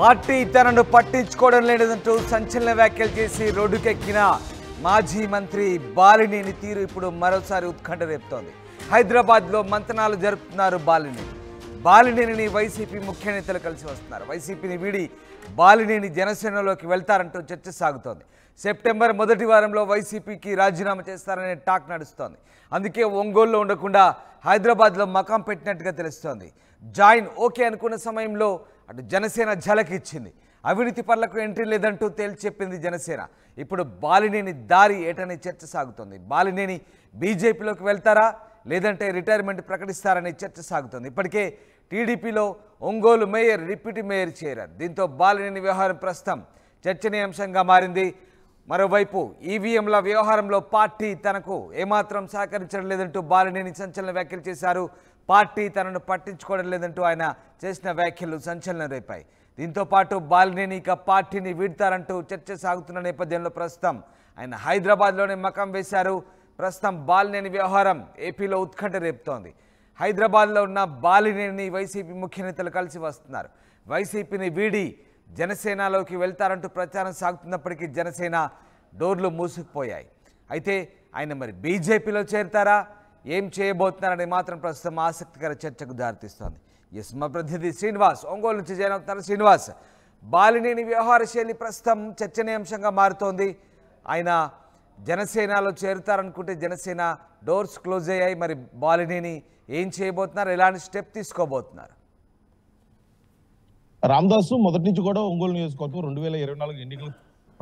Party తనను పట్టించుకోవడం లేదంటూ సంచలన వ్యాఖ్యలు చేసి రోడ్డుకెక్కిన మాజీ మంత్రి బాలినేని తీరు ఇప్పుడు మరోసారి ఉత్కంఠ రేపుతోంది హైదరాబాద్లో మంతనాలు జరుపుతున్నారు బాలినేని బాలినేనిని వైసీపీ ముఖ్య నేతలు కలిసి వస్తున్నారు వైసీపీని వీడి బాలినేని జనసేనలోకి వెళ్తారంటూ చర్చ సాగుతోంది సెప్టెంబర్ మొదటి వారంలో వైసీపీకి రాజీనామా చేస్తారనే టాక్ నడుస్తోంది అందుకే ఒంగోలులో ఉండకుండా హైదరాబాద్లో మకాం పెట్టినట్టుగా తెలుస్తోంది జాయిన్ ఓకే అనుకున్న సమయంలో అటు జనసేన ఝలక్ ఇచ్చింది అవినీతి పనులకు ఎంట్రీ లేదంటూ తేల్చి చెప్పింది జనసేన ఇప్పుడు బాలినేని దారి ఏటనే చర్చ సాగుతోంది బాలినేని బీజేపీలోకి వెళ్తారా లేదంటే రిటైర్మెంట్ ప్రకటిస్తారనే చర్చ సాగుతోంది ఇప్పటికే టీడీపీలో ఒంగోలు మేయర్ డిప్యూటీ మేయర్ చేరారు దీంతో బాలినేని వ్యవహారం ప్రస్తుతం చర్చనీయాంశంగా మారింది మరోవైపు ఈవీఎంల వ్యవహారంలో పార్టీ తనకు ఏమాత్రం సహకరించడం లేదంటూ బాలినేని సంచలన వ్యాఖ్యలు చేశారు పార్టీ తనను పట్టించుకోవడం లేదంటూ ఆయన చేసిన వ్యాఖ్యలు సంచలనం రేపాయి దీంతో పాటు బాలినేని ఇక పార్టీని వీడతారంటూ చర్చ సాగుతున్న నేపథ్యంలో ప్రస్తుతం ఆయన హైదరాబాద్లోనే మకం వేశారు ప్రస్తుతం బాలినేని వ్యవహారం ఏపీలో ఉత్కంఠ రేపుతోంది హైదరాబాద్లో ఉన్న బాలినేని వైసీపీ ముఖ్య నేతలు కలిసి వస్తున్నారు వైసీపీని వీడి జనసేనలోకి వెళ్తారంటూ ప్రచారం సాగుతున్నప్పటికీ జనసేన డోర్లు మూసుకుపోయాయి అయితే ఆయన మరి బీజేపీలో చేరుతారా ఏం చేయబోతున్నారని మాత్రం ప్రస్తుతం ఆసక్తికర చర్చకు దారితీస్తోంది ఎస్ మా ప్రతినిధి శ్రీనివాస్ ఒంగోలు నుంచి జాయిన్ అవుతున్నారు శ్రీనివాస్ బాలినేని వ్యవహార శైలి ప్రస్తుతం చర్చనీయాంశంగా మారుతోంది ఆయన జనసేనలో చేరుతారనుకుంటే జనసేన డోర్స్ క్లోజ్ అయ్యాయి మరి బాలినేని ఏం చేయబోతున్నారు ఎలాంటి స్టెప్ తీసుకోబోతున్నారు రామదాసు మొదటి నుంచి కూడా ఒంగోలు నియోజకవర్గం రెండు వేల ఇరవై నాలుగు ఎన్నికలు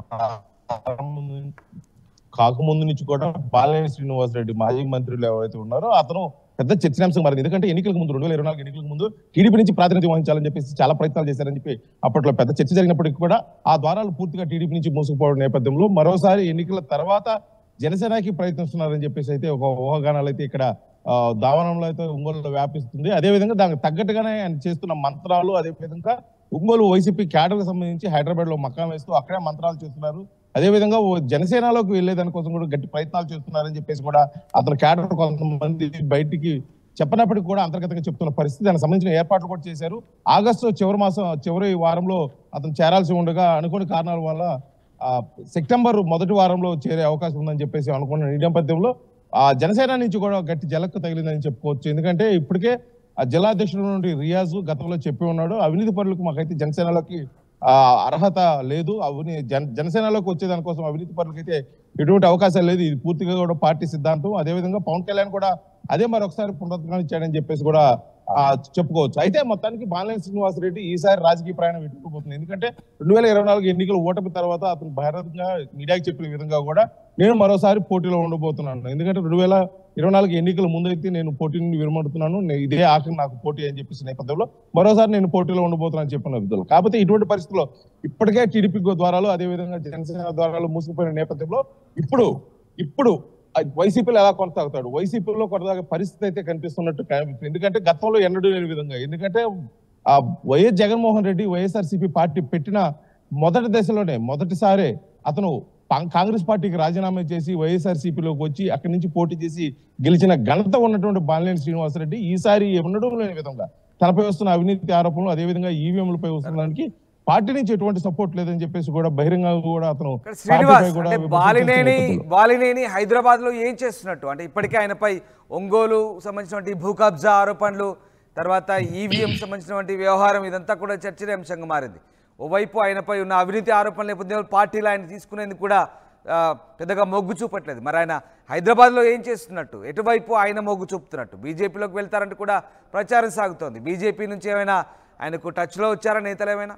ప్రారంభం నుంచి- కాకముందు నుంచి కూడా బాలినేని శ్రీనివాస్ రెడ్డి మాజీ మంత్రులు ఎవరైతే ఉన్నారో అతను పెద్ద చర్చనాంశం మారింది ఎందుకంటే ఎన్నికలకు ముందు రెండు వేల ఇరవై నాలుగు ఎన్నికలకు ముందు టీడీపీ నుంచి ప్రాతినిధ్యం వహించాలని చెప్పేసి చాలా ప్రయత్నాలు చేశారని చెప్పి అప్పట్లో పెద్ద చర్చ జరిగినప్పటికీ కూడా ఆ ద్వారాలు పూర్తిగా టీడీపీ నుంచి మూసుకుపోవడం నేపథ్యంలో మరోసారి ఎన్నికల తర్వాత జనసేనకి ప్రయత్నిస్తున్నారని చెప్పేసి అయితే ఒక ఊహాగానాలు అయితే ఇక్కడ ఆ, దావనంలో అయితే ఒంగోలులో వ్యాపిస్తుంది అదే విధంగా దానికి తగ్గట్టుగానే ఆయన చేస్తున్న మంత్రాలు అదే విధంగా ఒంగోలు వైసీపీ క్యాడర్కి సంబంధించి హైదరాబాద్ లో మకాం వేస్తూ అక్కడే మంత్రాలు చేస్తున్నారు అదే విధంగా ఓ జనసేనలోకి వెళ్లేదాని కోసం కూడా గట్టి ప్రయత్నాలు చేస్తున్నారని చెప్పేసి కూడా అతను క్యాడర్ కొంతమంది బయటికి చెప్పనప్పటికీ కూడా అంతర్గతంగా చెప్తున్న పరిస్థితి దానికి సంబంధించిన ఏర్పాట్లు కూడా చేశారు ఆగస్టు చివరి మాసం చివరి వారంలో అతను చేరాల్సి ఉండగా అనుకోని కారణాల వల్ల ఆ, సెప్టెంబర్ మొదటి వారంలో చేరే అవకాశం ఉందని చెప్పేసి అనుకున్న ఈ నేపథ్యంలో ఆ జనసేన నుంచి కూడా గట్టి జలక్కు తగిలిందని చెప్పుకోవచ్చు ఎందుకంటే ఇప్పటికే ఆ జిల్లా అధ్యక్షుడు నుండి రియాజు గతంలో చెప్పి ఉన్నాడు అవినీతి పరులకు మాకైతే జనసేనలోకి ఆ అర్హత లేదు అవినీ జన జనసేనలోకి వచ్చేదాని కోసం అవినీతి పరులకైతే ఎటువంటి అవకాశాలు లేదు ఇది పూర్తిగా కూడా పార్టీ సిద్ధాంతం అదే విధంగా పవన్ కళ్యాణ్ కూడా అదే మరొకసారి పునరుద్ధరించాడని చెప్పేసి కూడా ఆ, చెప్పుకోవచ్చు అయితే మొత్తానికి బాలినేని శ్రీనివాస్ రెడ్డి ఈసారి రాజకీయ ప్రయాణం ఎట్టుకోబోతుంది ఎందుకంటే రెండు వేల ఇరవై నాలుగు ఎన్నికల ఓటమి తర్వాత అతను బహిరంగంగా మీడియాకి చెప్పిన విధంగా కూడా నేను మరోసారి పోటీలో ఉండబోతున్నాను ఎందుకంటే రెండు వేల ఇరవై నాలుగు ఎన్నికల ముందైతే నేను పోటీ నుండి విరమడుతున్నాను నే- ఇదే ఆఖరి నాకు పోటీ అని చెప్పేసి నేపథ్యంలో మరోసారి నేను పోటీలో ఉండబోతున్నాను చెప్పిన విధులు కాకపోతే ఇటువంటి పరిస్థితుల్లో ఇప్పటికే టీడీపీ ద్వారాలు అదే విధంగా జనసేన ద్వారాలు మూసుకుపోయిన నేపథ్యంలో ఇప్పుడు ఇప్పుడు ఆ వైసీపీలో ఎలా కొనసాగుతాడు వైసీపీలో కొనసాగే పరిస్థితి అయితే కనిపిస్తున్నట్టు కనిపిస్తుంది ఎందుకంటే గతంలో ఎన్నడూ లేని విధంగా ఎందుకంటే ఆ YS Jaganmohan Reddy YSRCP party పెట్టిన మొదటి దశలోనే మొదటిసారే అతను పా- కాంగ్రెస్ పార్టీకి రాజీనామా చేసి వైఎస్ఆర్సీపీలోకి వచ్చి అక్కడి నుంచి పోటీ చేసి గెలిచిన ఘనత ఉన్నటువంటి బాలినేని శ్రీనివాసరెడ్డి ఈసారి ఎన్నడూ లేని విధంగా తనపై వస్తున్న అవినీతి ఆరోపణలు అదేవిధంగా ఈవీఎంలపై వస్తున్న దానికి పార్టీ నుంచి ఎటువంటి సపోర్ట్ లేదని చెప్పేసి కూడా బహిరంగంగా కూడా అతను ఇక్కడ శ్రీనివాస్ పార్టీపై కూడా అంటే విమర్శలు బాలినేని చేస్తున్న బాలినేని హైదరాబాద్ లో ఏం చేస్తున్నట్టు అంటే ఇప్పటికే ఆయనపై ఒంగోలు సంబంధించినటువంటి భూ కబ్జా ఆరోపణలు తర్వాత ఈవీఎం సంబంధించినటువంటి వ్యవహారం ఇదంతా కూడా చర్చనీయాంశంగా మారింది ఓవైపు ఆయనపై ఉన్న అవినీతి ఆరోపణల నేపథ్యంలో పార్టీలో ఆయన తీసుకునేందుకు కూడా ఆ, పెద్దగా మొగ్గు చూపట్లేదు మరి ఆయన హైదరాబాద్లో ఏం చేస్తున్నట్టు ఎటువైపు ఆయన మొగ్గు చూపుతున్నట్టు బీజేపీలోకి వెళ్తారంటూ కూడా ప్రచారం సాగుతోంది బీజేపీ నుంచి ఏమైనా ఆయనకు టచ్లో వచ్చారా నేతలు ఏమైనా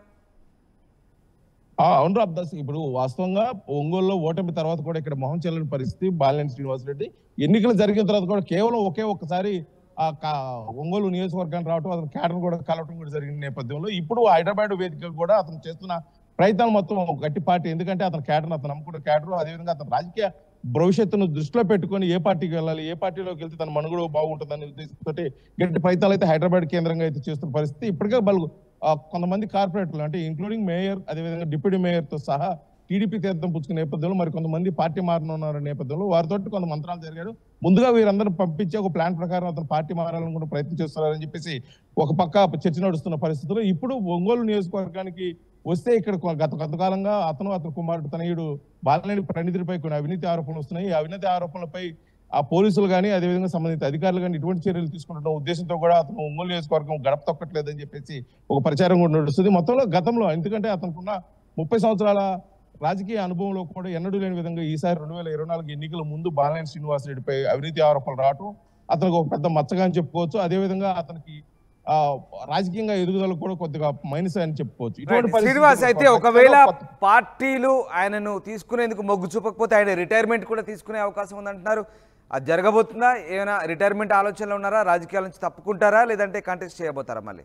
ఆ, అవును రాబ్దాస్ ఇప్పుడు వాస్తవంగా ఒంగోలులో ఓటమి తర్వాత కూడా ఇక్కడ మొహం చెల్లని పరిస్థితి బాలినేని శ్రీనివాసరెడ్డి ఎన్నికలు జరిగిన తర్వాత కూడా కేవలం ఒకే ఒక్కసారి ఆ కా- ఒంగోలు నియోజకవర్గానికి రావటం అతను క్యాడర్ కూడా కలవటం కూడా జరిగిన నేపథ్యంలో ఇప్పుడు హైదరాబాద్ వేదిక కూడా అతను చేస్తున్న ప్రయత్నాలు మొత్తం ఒక గట్టి పార్టీ ఎందుకంటే అతను క్యాడర్ అతను నమ్ముకున్న క్యాడర్ అదేవిధంగా అతను రాజకీయ భవిష్యత్తును దృష్టిలో పెట్టుకొని ఏ పార్టీకి వెళ్ళాలి ఏ పార్టీలోకి వెళ్తే తన మనుగడ బాగుంటుందనే ఉద్దేశంతో గట్టి ప్రయత్నాలు అయితే హైదరాబాద్ కేంద్రంగా అయితే చేస్తున్న పరిస్థితి ఇప్పటికే బలు ఆ, కొంతమంది కార్పొరేటర్లు అంటే ఇంక్లూడింగ్ మేయర్ అదేవిధంగా డిప్యూటీ మేయర్ తో సహా టీడీపీ తీర్థం పుచ్చుకునే నేపథ్యంలో మరి కొంతమంది పార్టీ మారనున్నారు నేపథ్యంలో వారితో కొంత మంత్రాలు జరిగాడు ముందుగా వీరందరూ పంపించి ఒక ప్లాన్ ప్రకారం అతను పార్టీ మారాలని కూడా ప్రయత్నం చేస్తున్నారని చెప్పేసి ఒక పక్క చర్చ నడుస్తున్న పరిస్థితుల్లో ఇప్పుడు ఒంగోలు నియోజకవర్గానికి వస్తే ఇక్కడ కొ- గత కొంతకాలంగా అతను అతని కుమారుడు తనయుడు బాలనేని ప్రణితిపై కొన్ని అవినీతి ఆరోపణలు వస్తున్నాయి ఈ అవినీతి ఆరోపణలపై ఆ పోలీసులు కానీ అదేవిధంగా సంబంధిత అధికారులు కానీ ఇటువంటి చర్యలు తీసుకుంటున్న ఉద్దేశంతో కూడా అతను ఒంగోలు నియోజకవర్గం గడప తొక్కట్లేదని చెప్పేసి ఒక ప్రచారం కూడా నడుస్తుంది మొత్తంలో గతంలో ఎందుకంటే అతనుకున్న ముప్పై సంవత్సరాల రాజకీయ అనుభవంలో కూడా ఎన్నడూ లేని విధంగా ఈసారి రెండు వేల ఇరవై నాలుగు ఎన్నికల ముందు బాలనేని శ్రీనివాసరెడ్డిపై అవినీతి ఆరోపణలు రావటం అతనికి ఒక పెద్ద మచ్చగా అని చెప్పుకోవచ్చు అదేవిధంగా అతనికి ఆ రాజకీయంగా ఎదుగుదల కూడా కొద్దిగా మైనస్ అని చెప్పుకోవచ్చు ఇటువంటి రైట్. శ్రీనివాస్ అయితే పరిస్థితుల్లో ఒకవేళ కొత్త- పార్టీలు ఆయనను తీసుకునేందుకు మొగ్గు చూపకపోతే ఆయన రిటైర్మెంట్ కూడా తీసుకునే అవకాశం ఉందంటున్నారు అది జరగబోతుందా ఏమైనా రిటైర్మెంట్ ఆలోచనలో ఉన్నారా రాజకీయాల నుంచి తప్పుకుంటారా లేదంటే కంటెస్ట్ చేయబోతారా మళ్ళీ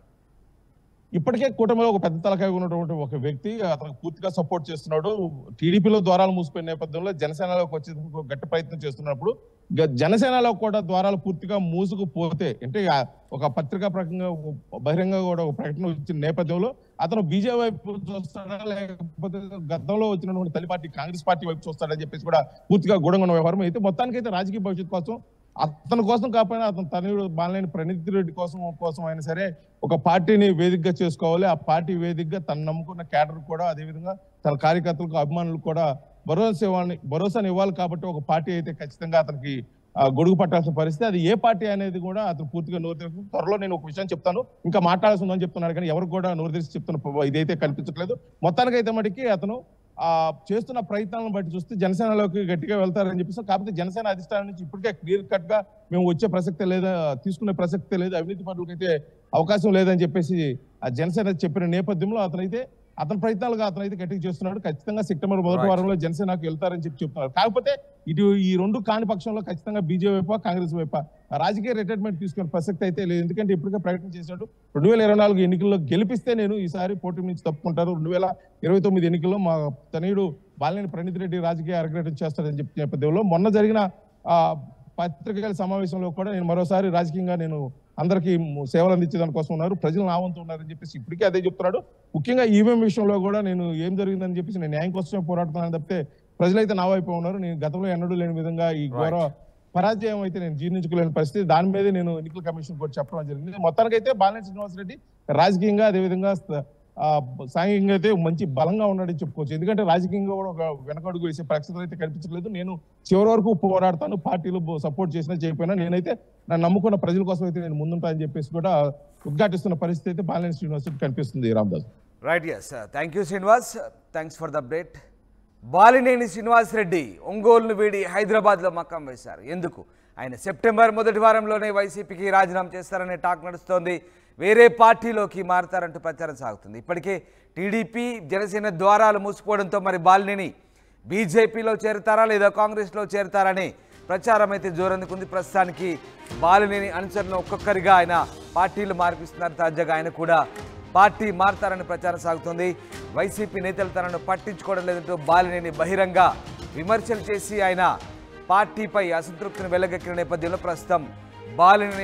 ఇప్పటికే కూటమిలో ఒక పెద్ద తలకాయ ఉన్నటువంటి ఒక వ్యక్తి అతనికి పూర్తిగా సపోర్ట్ చేస్తున్నాడు టీడీపీలో ద్వారాలు మూసిపోయిన నేపథ్యంలో జనసేనలోకి వచ్చేందుకు గట్టి ప్రయత్నం చేస్తున్నప్పుడు గ- జనసేనలో కూడా ద్వారాలు పూర్తిగా మూసుకుపోతే అంటే ఆ ఒక పత్రికా ప్రకంగా బహిరంగ కూడా ఒక ప్రకటన వచ్చిన నేపథ్యంలో అతను బీజేపీ వైపు చూస్తాడా లేకపోతే గతంలో వచ్చినటువంటి తల్లి పార్టీ కాంగ్రెస్ పార్టీ వైపు చూస్తాడని చెప్పేసి కూడా పూర్తిగా గూఢంగా ఉన్న వ్యవహారం అయితే మొత్తానికైతే రాజకీయ భవిష్యత్తు కోసం అతని కోసం కాకపోయినా అతని తనయుడు బాలనేని ప్రణీత్ రెడ్డి కోసం కోసం అయినా సరే ఒక పార్టీని వేదికగా చేసుకోవాలి ఆ పార్టీ వేదికగా తను నమ్ముకున్న క్యాడర్ కూడా అదేవిధంగా తన కార్యకర్తలకు అభిమానులకు కూడా భరోసా ఇవ్వాలని భరోసాని ఇవ్వాలి కాబట్టి ఒక పార్టీ అయితే ఖచ్చితంగా అతనికి ఆ, గొడుగు పట్టాల్సిన పరిస్థితి అది ఏ పార్టీ అనేది కూడా అతను పూర్తిగా నోరు తెరిచి త్వరలో నేను ఒక విషయం చెప్తాను ఇంకా మాట్లాడాల్సి ఉందని చెప్తున్నాడు కానీ ఎవరు కూడా నోరు తెరిచి చెప్తున్న ప- ఇదైతే కనిపించట్లేదు మొత్తానికైతే మటుకి అతను ఆ చేస్తున్న ప్రయత్నాలను బట్టి చూస్తే జనసేనలోకి గట్టిగా వెళ్తారని చెప్పేసి కాకపోతే జనసేన అధిష్టానం నుంచి ఇప్పటికే క్లియర్ కట్ గా మేము వచ్చే ప్రసక్తే లేదా తీసుకునే ప్రసక్తే లేదు అవినీతి పనులకైతే అవకాశం లేదని చెప్పేసి ఆ జనసేన చెప్పిన నేపథ్యంలో అతనైతే అతని ప్రయత్నాలుగా అతనైతే గట్టిగా చేస్తున్నాడు ఖచ్చితంగా సెప్టెంబర్ మొదటి Right. వారంలో జనసేనకు వెళ్తారని చెప్పి చెప్తున్నారు కాకపోతే ఇటు ఈ రెండు కాని పక్షంలో ఖచ్చితంగా బీజేపీ వైపు కాంగ్రెస్ వైపు రాజకీయ రిటైర్మెంట్ తీసుకునే ప్రసక్తి అయితే లేదు ఎందుకంటే ఇప్పటికే ప్రకటన చేశాడు రెండు వేల ఇరవై నాలుగు ఎన్నికల్లో గెలిపిస్తే నేను ఈసారి పోటీ నుంచి తప్పుకుంటారు రెండు వేల ఇరవై తొమ్మిది ఎన్నికల్లో మా తనయుడు బాలినేని ప్రణీత్ రెడ్డి రాజకీయ అరగ్రహం చేస్తారని చెప్పి నేపథ్యంలో మొన్న జరిగిన ఆ పత్రికల సమావేశంలో కూడా నేను మరోసారి రాజకీయంగా నేను అందరికీ సేవలు అందించే దానికోసం ఉన్నారు ప్రజలు నా వంతు ఉన్నారని చెప్పేసి ఇప్పటికీ అదే చెప్తున్నాడు ముఖ్యంగా ఈవీఎం విషయంలో కూడా నేను ఏం జరిగిందని చెప్పేసి నేను న్యాయం కోసమే పోరాడుతున్నాను తప్పితే ప్రజలైతే నా వైపు ఉన్నారు నేను గతంలో ఎన్నడూ లేని విధంగా ఈ ఘోర పరాజయం అయితే నేను జీర్ణించుకోలేని పరిస్థితి దాని మీదే నేను ఎన్నికల కమిషన్ కూడా చెప్పడం జరిగింది మొత్తానికైతే బాలినేని శ్రీనివాసరెడ్డి రాజకీయంగా అదేవిధంగా స- ఆ, సాంఘికంగా అయితే మంచి బలంగా ఉన్నాడని చెప్పుకోవచ్చు ఎందుకంటే రాజకీయంగా కూడా ఒక వెనకడుగు వేసే పరిస్థితులు అయితే కనిపించట్లేదు నేను చివరి వరకు పోరాడతాను పార్టీలు సపోర్ట్ చేసినా చేయకపోయినా నేనైతే నన్ను నమ్ముకున్న ప్రజల కోసం అయితే నేను ముందుంటా అని చెప్పేసి కూడా ఉద్ఘాటిస్తున్న పరిస్థితి అయితే బాలినేని శ్రీనివాసరెడ్డి కనిపిస్తుంది Ramadas right yes thank you Srinivas thanks for the update Balineni Srinivas Reddy ఒంగోలును వీడి హైదరాబాద్లో మక్కం వేశారు ఎందుకు ఆయన సెప్టెంబర్ మొదటి వారంలోనే వైసీపీకి రాజీనామా చేస్తారనే టాక్ నడుస్తోంది వేరే పార్టీలోకి మారతారంటూ ప్రచారం సాగుతుంది ఇప్పటికే టీడీపీ జనసేన ద్వారాలు మూసిపోవడంతో మరి బాలినేని బీజేపీలో చేరుతారా లేదా కాంగ్రెస్లో చేరుతారని ప్రచారం అయితే జోరందుకుంది ప్రస్తుతానికి బాలినేని అనుసరణ ఒక్కొక్కరిగా ఆయన పార్టీలు మార్పిస్తున్నారు తాజాగా ఆయన కూడా పార్టీ మారతారని ప్రచారం సాగుతోంది వైసీపీ నేతలు తనను పట్టించుకోవడం లేదంటూ బాలినేని బహిరంగ విమర్శలు చేసి ఆయన పార్టీపై అసంతృప్తిని వెల్లగక్కిన నేపథ్యంలో ప్రస్తుతం బాలినేని